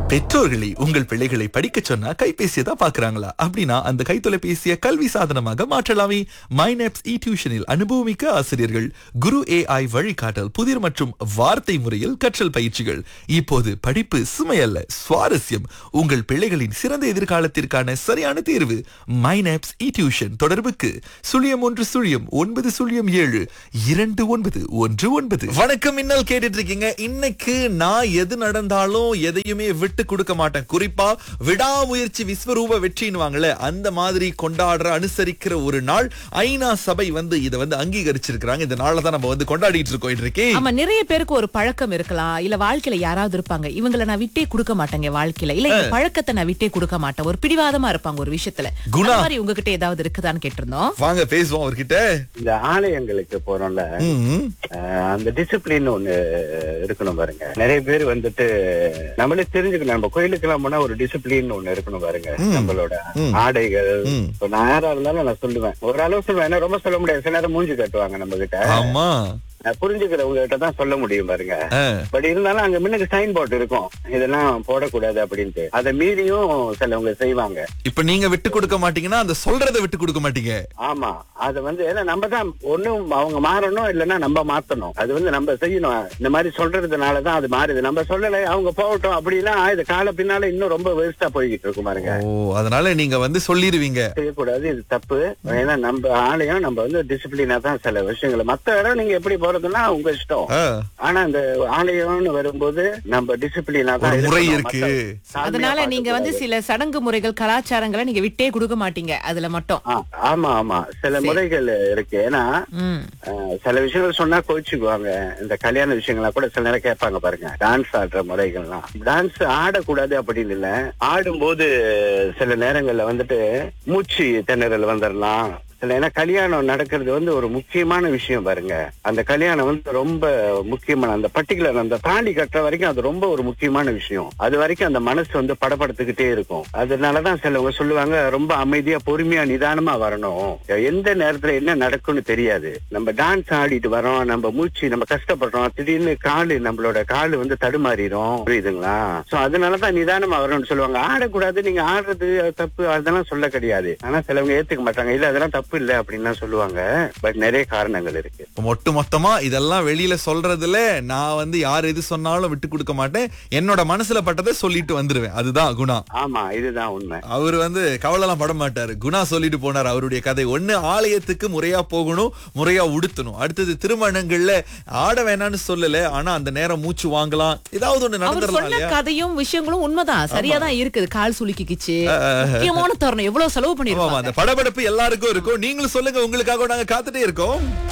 பெற்றோர்களை உங்கள் பிள்ளைகளை படிக்க சொன்னா கைபேசியை தான் பாக்குறாங்களா அப்படின்னா அந்த கைத்தொலைபேசியை கல்வி சாதனமாக மாற்றலாமே மைனப்ஸ் இ டியூஷனில் அனுபவமிக்க ஆசிரியர்கள் குரு ஏஐ வழிகாட்டல் புதிர் மற்றும் வார்த்தை முறையில் கற்றல் பயிற்சிகள் இப்போது படிப்பு சுமையல்ல சுவாரஸ்யம் உங்கள் பிள்ளைகளின் சிறந்த எதிர்காலத்திற்கான சரியான தேர்வு மைனப்ஸ் இ டியூஷன் தொடர்புக்கு சுழியம் ஒன்று சுழியம் ஒன்பது சுழியம் ஏழு இரண்டு ஒன்பது ஒன்று ஒன்பது வணக்கம் இன்னல் கேட்டுட்டு இருக்கீங்க இன்னைக்கு நான் எது நடந்தாலும் எதையுமே விட்டு கொடுக்க மாட்டேன் குறிப்பா விடாமுயற்சி விஸ்வரூப வெற்றின்னுவாங்கல்ல அந்த மாதிரி கொண்டாடுற அனுசரிக்கிற ஒரு நாள் ஐநா சபை வந்து இதை வந்து அங்கீகரிச்சிருக்கிறாங்க இந்த நாளை தான் நம்ம வந்து கொண்டாடிட்டு இருக்கோம் இன்றைக்கு ஆமா நிறைய பேருக்கு ஒரு பழக்கம் இருக்கலாம் இல்ல வாழ்க்கையில யாராவது இருப்பாங்க இவங்கள நான் விட்டே கொடுக்க மாட்டேங்க வாழ்க்கையில இல்ல இந்த பழக்கத்தை நான் விட்டே கொடுக்க மாட்டேன் ஒரு பிடிவாதமா இருப்பாங்க ஒரு விஷயத்துல குணா. அந்த மாதிரி உங்ககிட்ட ஏதாவது இருக்குதான்னு கேட்டிருந்தோம் வாங்க பேசுவோம் அவர்கிட்ட இந்த ஆலயங்களுக்கு போறோம்ல ம், அஹ் அந்த டிசிப்ளின் ஒண்ணு இருக்கணும் பாருங்க நிறைய பேர் வந்துட்டு நம்மளே தெரிஞ்சுக்கணும் நம்ம கோயிலுக்கு எல்லாம் போனா ஒரு டிசிப்ளின் ஒண்ணு இருக்கணும் பாருங்க நம்மளோட ஆடைகள் இப்ப நான் யாரா இருந்தாலும் நான் சொல்லுவேன் ஒரு அளவு சொல்லுவேன் ஏன்னா ரொம்ப சொல்ல முடியாது சில நேரம் மூஞ்சி கட்டுவாங்க நம்ம கிட்ட ஆமா நான் புரிஞ்சுக்கிறவங்க கிட்ட தான் சொல்ல முடியும் பாருங்க ஆ, பட் இருந்தாலும் அங்க முன்னுக்கு சைன் போர்டு இருக்கும் இதெல்லாம் போடக்கூடாது அப்படின்ட்டு அதை மீறியும் சிலவங்க செய்வாங்க இப்ப நீங்க விட்டு கொடுக்க மாட்டீங்கன்னா அந்த சொல்றதை விட்டு கொடுக்க மாட்டீங்க ஆமா அது வந்து ஏன்னா நம்ம தான் ஒண்ணும் அவங்க மாறணும் இல்லைன்னா நம்ம மாத்தணும் அது வந்து நம்ம செய்யணும் இந்த மாதிரி சொல்றதுனாலதான் அது மாறுது நம்ம சொல்லல அவங்க போகட்டும் அப்படின்னா இது கால பின்னால இன்னும் ரொம்ப வேஸ்டா போய்கிட்டு இருக்கும் பாருங்க ஓ அதனால நீங்க வந்து சொல்லிருவீங்க செய்யக்கூடாது இது தப்பு ஏன்னா நம்ம ஆலயம் நம்ம வந்து டிசிப்ளினா தான் சில விஷயங்கள் மத்த இடம் நீங்க எப்படி போறதுன்னா உங்க இஷ்டம் ஆ, ஆனா இந்த ஆலயம்னு வரும்போது நம்ம டிசிப்ளினா தான் ஒரு முறை இருக்கணும். இருக்கு. மத்த சாமியா அதனால நீங்க வந்து பார்க்கக்கூடாது. சில சடங்கு முறைகள் கலாச்சாரங்களை நீங்க விட்டே கொடுக்க மாட்டீங்க அதுல மட்டும் ஆ, ஆமா ஆமா சில முறைகள் இருக்கு ஏன்னா ம் அஹ் சில விஷயங்கள் சொன்னா கோச்சுக்குவாங்க இந்த கல்யாண விஷயங்கள்லாம் கூட சில நேரம் கேட்பாங்க பாருங்க டான்ஸ் ஆடுற முறைகள்லாம் டான்ஸ் ஆடக்கூடாது அப்படின்னு இல்ல ஆடும்போது சில நேரங்கள்ல வந்துட்டு மூச்சு திணறல் வந்துடலாம் சில ஏன்னா கல்யாணம் நடக்கிறது வந்து ஒரு முக்கியமான விஷயம் பாருங்க அந்த கல்யாணம் வந்து ரொம்ப முக்கியமான அந்த பர்டிகுலர் அந்த தாண்டி கட்டுற வரைக்கும் அது ரொம்ப ஒரு முக்கியமான விஷயம் அது வரைக்கும் அந்த மனசு வந்து படப்படுத்துக்கிட்டே இருக்கும் அதனாலதான் சிலவங்க சொல்லுவாங்க ரொம்ப அமைதியா பொறுமையா நிதானமா வரணும் எந்த நேரத்துல என்ன நடக்கும்னு தெரியாது நம்ம டான்ஸ் ஆடிட்டு வரோம் நம்ம மூச்சு நம்ம கஷ்டப்படுறோம் திடீர்னு காலு நம்மளோட காலு வந்து தடுமாறிடும் புரியுதுங்களா சோ அதனாலதான் நிதானமா வரணும்னு சொல்லுவாங்க ஆடக்கூடாது நீங்க ஆடுறது அது தப்பு அதெல்லாம் சொல்ல கிடையாது ஆனா சிலவங்க ஏத்துக்க மாட்டாங்க இல்ல அதெல்லாம் தப்பு இல்ல அப்படின்னு சொல்லுவாங்க பட் நிறைய காரணங்கள் இருக்கு ஒட்டு மொத்தமா இதெல்லாம் வெளியில சொல்றதுல நான் வந்து யார் எது சொன்னாலும் விட்டு கொடுக்க மாட்டேன் என்னோட மனசுல பட்டதை சொல்லிட்டு வந்துருவேன் அதுதான் குணா ஆமா இதுதான் உண்மை அவர் வந்து கவலைலாம் பட மாட்டாரு குணா சொல்லிட்டு போனார் அவருடைய கதை ஒண்ணு ஆலயத்துக்கு முறையா போகணும் முறையா உடுத்தணும் அடுத்தது திருமணங்கள்ல ஆட வேணாம்னு சொல்லல ஆனா அந்த நேரம் மூச்சு வாங்கலாம் ஏதாவது ஒண்ணு அவர் நடந்துடலாம் சொன்ன இல்லையா கதையும் விஷயங்களும் உண்மைதான் சரியா தான் இருக்குது கால் சுலுக்கிக்கிச்சு முக்கியமான தருணம் எவ்வளவு செலவு ஆமா, பண்ணிருப்பாங்க அந்த படபடப்பு எல்லாருக்கும் இருக்கும் நீங்களும் சொல்லுங்க உங்களுக்காக நாங்க காத்துட்டே இருக்கோம்